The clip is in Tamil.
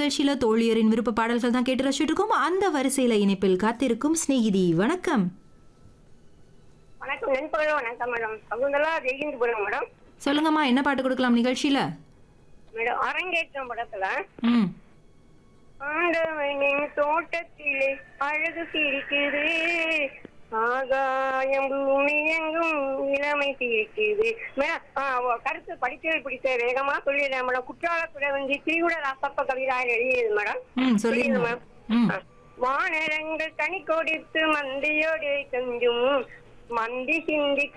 நிகழ்ச்சியில தோழியரின் விருப்ப பாடல்கள் தான் கேட்டு ரசிச்சுட்டு இருக்கோம் அந்த வரிசையில இணைப்பில் காத்திருக்கும் சிநேகிதி வணக்கம் வணக்கம் நண்பகல் வணக்கம் மேடம் சகுந்தலா ஜெயகிந்தபுரம் மேடம் சொல்லுங்கம்மா என்ன பாட்டு கொடுக்கலாம் நிகழ்ச்சியில மேடம் அரங்கேற்றம் படத்துல ம் ஆண்டவனின் தோட்டத்திலே அழகு சிரிக்குது ஆகாயம் பூமி எங்கும் இளமை சிரிக்குது மேடம் ஆ, ஓ, கருத்து படித்தல் பிடித்த வேகமா சொல்லிடுறேன் மேடம் குற்றால குடவஞ்சி திரிகுட ரசப்ப கவிதா எழுதியது மேடம் ம் சொல்லுங்க மேம் ம் வானரங்கள் தனி கொடுத்து மந்தியோடு கொஞ்சும் மந்தி சிந்தி